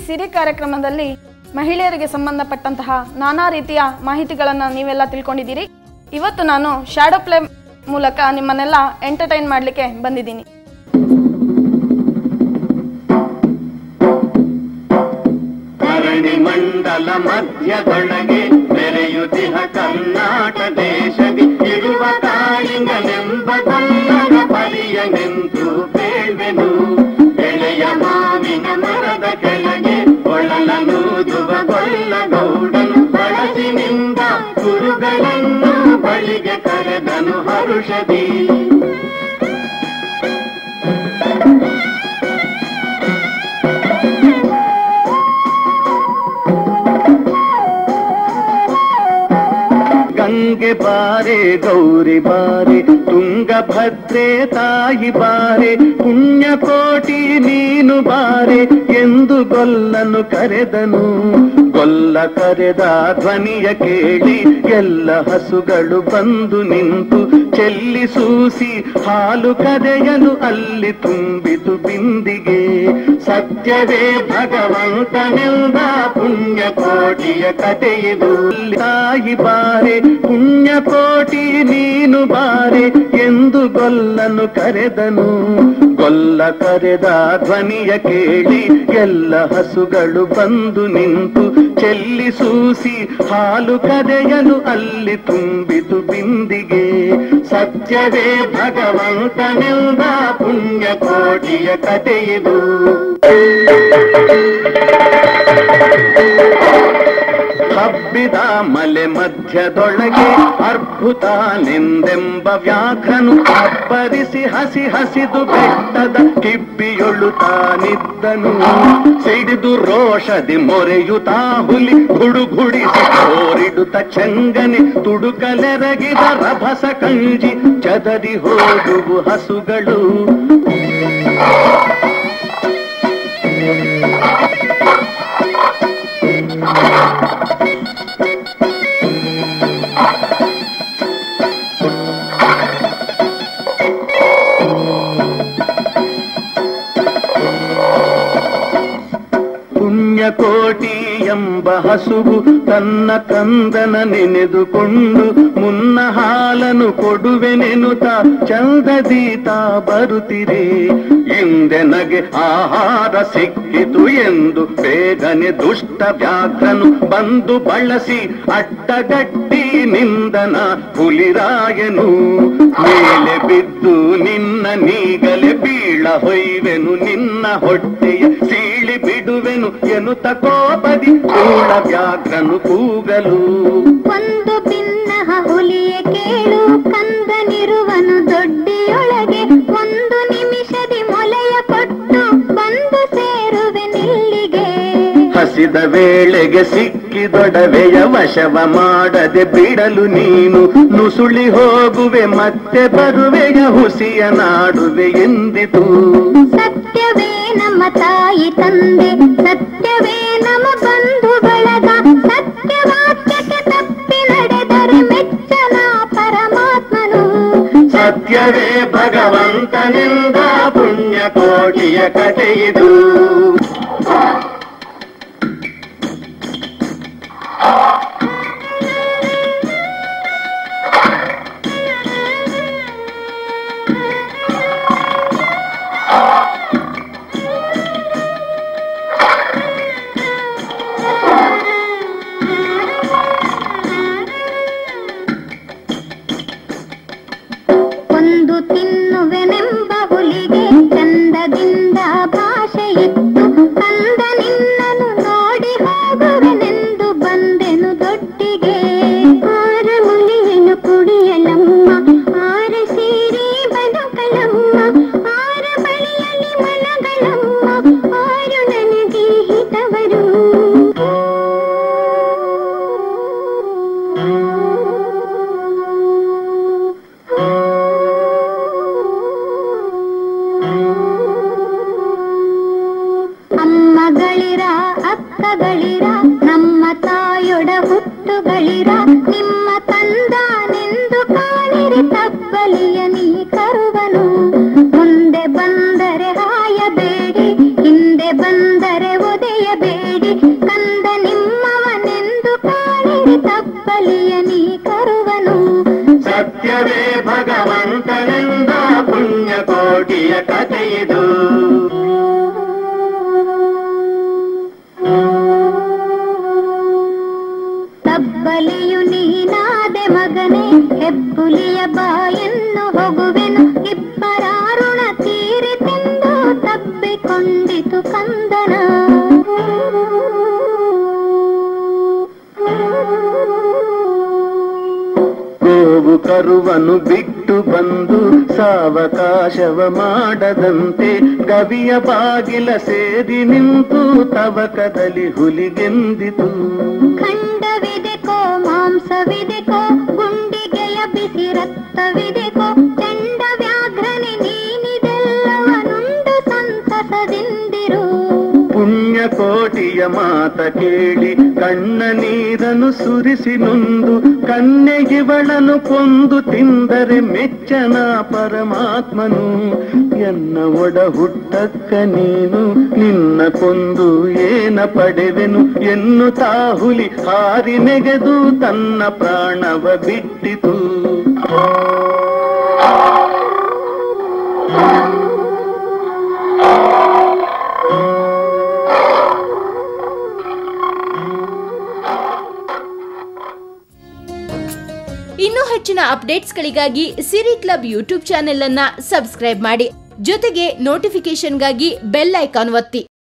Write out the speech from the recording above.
ಸಿರಿ ಕಾರ್ಯಕ್ರಮದಲ್ಲಿ ಮಹಿಳೆಯರಿಗೆ ಸಂಬಂಧಪಟ್ಟಂತಹ ನಾನಾ ರೀತಿಯ ಮಾಹಿತಿಗಳನ್ನು ನೀವೆಲ್ಲ ತಿಳ್ಕೊಂಡಿದ್ದೀರಿ ಇವತ್ತು ನಾನು ಶಾಡೋ ಪ್ಲೇ ಮೂಲಕ ನಿಮ್ಮನ್ನೆಲ್ಲ ಎಂಟರ್ಟೈನ್ ಮಾಡಲಿಕ್ಕೆ ಬಂದಿದ್ದೀನಿ ಧರಣಿ ಮಂಡಲ ಮಧ್ಯದೊಳಗೆ ಮೆರೆಯುತಿಹ ಕರ್ನಾಟ ದೇಶದಿ ಇರುವ ಕಾಳಿಂಗನೆಂಬ ಕನ್ನಡ ಪರಿಯ ನಿಂತು ಬೇಳ್ವೆನು ಎಳೆಯ ಮಾವಿನ ಮರದ ಕೆಳಗೆ ಒಳಲನೂದುವ ಗೊಲ್ಲ ಗೌಡನು ಬಳಸಿನಿಂದ ಕುರುಗಳನ್ನು ಬಳಿಗೆ ಕರೆದನು ಹರುಷದಿ ಗಂಗೆ ಬಾರೆ ಗೌರಿ ಬಾರೆ ತುಂಗಭದ್ರೆ ತಾಯಿ ಬಾರೆ ಪುಣ್ಯಕೋಟಿ ನೀನು ಬಾರೆ ಎಂದು ಗೊಲ್ಲನು ಕರೆದನು ಗೊಲ್ಲ ಕರೆದ ಧ್ವನಿಯ ಕೇಳಿ ಎಲ್ಲ ಹಸುಗಳು ಬಂದು ನಿಂತು ಚೆಲ್ಲಿ ಸೂಸಿ ಹಾಲು ಕರೆಯಲು ಅಲ್ಲಿ ತುಂಬಿತು ಬಿಂದಿಗೆ ಸತ್ಯವೇ ಭಗವಂತನೆಂದ ಪುಣ್ಯಕೋಟಿಯ ಕಥೆಯಿದು ತಾಯಿ ಬಾರೆ ಪುಣ್ಯಕೋಟಿ ನೀನು ಬಾರೆ ಎಂದು ಗೊಲ್ಲನು ಕರೆದನು ಗೊಲ್ಲ ಕರೆದ ಧ್ವನಿಯ ಕೇಳಿ ಎಲ್ಲ ಹಸುಗಳು ಬಂದು ನಿಂತು ಚೆಲ್ಲಿ ಸೂಸಿ ಹಾಲು ಕರೆಯಲು ಅಲ್ಲಿ ತುಂಬಿತು ಬಿಂದಿಗೆ ಸತ್ಯವೇ ಭಗವಂತನೆಂದ ಪುಣ್ಯಕೋಟಿಯ ಕಥೆಯಿದು ಹಬ್ಬಿದ ಮಲೆ ಮಧ್ಯದೊಳಗೆ ಅದ್ಭುತ ನಿಂದೆಂಬ ವ್ಯಾಘ್ರನು ಅಬ್ಬರಿಸಿ ಹಸಿ ಹಸಿದು ಬೆಟ್ಟದ ಕಿಬ್ಬಿಯೊಳು ತಾನಿದ್ದನು ಸಿಡಿದು ರೋಷದಿ ಮೊರೆಯುತ್ತಾ ಹುಲಿ ಗುಡುಗುಡಿಸಿ ಕೋರಿಡುತ್ತ ಚಂಗನೆ ತುಡುಕಲೆರಗಿದ ರಭಸ ಕಂಜಿ ಚದರಿ ಹೋಗುವು ಹಸುಗಳು ಪುಣ್ಯಕೋಟಿ ಎಂಬ ಹಸುವು ತನ್ನ ಕಂದನ ನೆನೆದುಕೊಂಡು ಮುನ್ನ ಹಾಲನು ಕೊಡುವೆನೆನುತ ಚಂದದೀತ ಬರುತ್ತಿರೆ ಹಿಂದೆ ನಗೆ ಆಹಾರ ಸಿಕ್ಕಿತು ಎಂದು ಬೇಗನೆ ದುಷ್ಟ ವ್ಯಾಘ್ರನು ಬಂದು ಬಳಸಿ ಅಡ್ಡಗಟ್ಟಿ ನಿಂದನ ಹುಲಿರಾಯನು ಮೇಲೆ ಬಿದ್ದು ನಿನ್ನ ನೀಗಲೆ ಬೀಳ ಹೊಯ್ವೆನು ನಿನ್ನ ಹೊಟ್ಟೆಯ ಸೀಳಿ ಬಿಡುವೆನು ಎನ್ನುತ್ತ ಕೋಪದಿ ಕೂಳ ವ್ಯಾಘ್ರನು ಕೂಗಲು ಒಂದು ಭಿನ್ನಹ ಹುಲಿಯ ಕೇಳು ಕಂದನಿರುವನು ದೊಡ್ಡಿಯೊಳಗೆ ಒಂದು ನಿಮಿಷದಿ ಮೊಲೆಯ ಕೊಟ್ಟು ಬಂದು ಸೇರುವೆ ನಿಲ್ಲಿಗೆ ಹಸಿದ ವೇಳೆಗೆ ಸಿಕ್ಕಿದೊಡವೆಯ ವಶವ ಮಾಡದೆ ಬಿಡಲು ನೀನು ನುಸುಳಿ ಹೋಗುವೆ ಮತ್ತೆ ಬರುವೆಯ ಹುಸಿಯ ನಾಡುವೆ ಎಂದಿತು ಸತ್ಯವೇ ನಮ್ಮ ತಾಯಿ ತಂದೆ ಸತ್ಯವೇ ನಮ್ಮ ಬಂಧು ಬಳಗ ಸತ್ಯವಾಕ್ಯಕ್ಕೆ ತಪ್ಪಿ ನಡೆದರೆ ಮೆಚ್ಚನ ಪರಮಾತ್ಮನು ಸತ್ಯವೇ ಭಗವಂತನಿಂದ ಪುಣ್ಯ ಕೋಟಿಯ ಕಥೆಯಿದು ಒಂದು ತಿನ್ನುವೆನೆಂಬ ಹುಲಿಗೆ ಚಂದದಿಂದ ಭಾಷೆ ಇತ್ತು ಕಂದ ನಿನ್ನನು ನೋಡಿ ಹೋಗುವೆನೆಂದು ಬಂದೆನು ದೊಡ್ಡಿಗೆ ಆರ ಮುಲಿಯನು ಕುಡಿಯಲಮ್ಮ ಆರ ಸೇರಿ ಬದುಕಲಮ್ಮ ಆರ ಬಳಿಯಲ್ಲಿ ಮನಗಳಮ್ಮ ಆರು ನನಗೆ ಹಿತವರು ಅಮ್ಮಗಳಿರ ಅಕ್ಕಗಳಿರ ನಮ್ಮ ತಾಯೊಡ ಹುಟ್ಟುಗಳಿರ ನಿಮ್ಮ ತಂದಾನೆಂದು ಕಾಣಿರಿ ತಬ್ಬಲಿಯ ನೀ ಕರುವನು ಮುಂದೆ ಬಂದರೆ ಹಾಯಬೇಡಿ ಹಿಂದೆ ಬಂದರೆ ಒದೆಯಬೇಡಿ ಸತ್ಯವೇ ಭಗವಂತನೆಂದ ಪುಣ್ಯಕೋಟಿಯ ಕಥೆಯಿದು ತಬ್ಬಲಿಯು ನೀನಾದೆ ಮಗನೇ ಹೆಬ್ಬುಲಿಯ ಬಾಯನ್ನು ಹೋಗುವೆನು ಇಬ್ಬರ ಋಣ ತೀರಿತೆಂದು ತಬ್ಬಿಕೊಂಡಿತು ಕಂದನ ಗೋವು ಕರುವನು ಬಿಟ್ಟು ಬಂದು ಸಾವಕಾಶವ ಮಾಡದಂತೆ ಕವಿಯ ಬಾಗಿಲ ಸೇರಿ ನಿಂತು ತವಕದಲ್ಲಿ ಹುಲಿಗೆಂದಿತು ಖಂಡವಿದೆಕೋ ಮಾಂಸವಿದೆಕೋ ಗುಂಡಿಗೆಯ ಬಿಸಿ ರಕ್ತವಿದೆಕೋ ಚಂಡ ವ್ಯಾಘ್ರನೆ ನೀನಿದೆಲ್ಲವನುಂಡು ಸಂತಸದಿಂದಿರು ಪುಣ್ಯಕೋಟಿಯ ಮಾತ ಕೇಳಿ ಕಣ್ಣ ನೀರನ್ನು ಸುರಿಸಿ ನೊಂದು ಕನ್ನೆಗಿವಳನು ಕೊಂದು ತಿಂದರೆ ಮೆಚ್ಚನ ಪರಮಾತ್ಮನು ಎನ್ನ ಒಡ ಹುಟ್ಟಕ್ಕ ನೀನು ನಿನ್ನ ಕೊಂದು ಏನ ಪಡೆವೆನು ಎನ್ನು ತಾಹುಲಿ ಹಾರಿ ನೆಗೆದು ತನ್ನ ಪ್ರಾಣವ ಬಿಟ್ಟಿತು ಇನ್ನೂ ಹೆಚ್ಚಿನ ಅಪ್ಡೇಟ್ಸ್ಗಳಿಗಾಗಿ ಸಿರಿ ಕ್ಲಬ್ ಯೂಟ್ಯೂಬ್ ಚಾನೆಲ್ ಅನ್ನ ಸಬ್ಸ್ಕ್ರೈಬ್ ಮಾಡಿ ಜೊತೆಗೆ ನೋಟಿಫಿಕೇಶನ್ಗಾಗಿ ಬೆಲ್ ಐಕಾನ್ ಒತ್ತಿ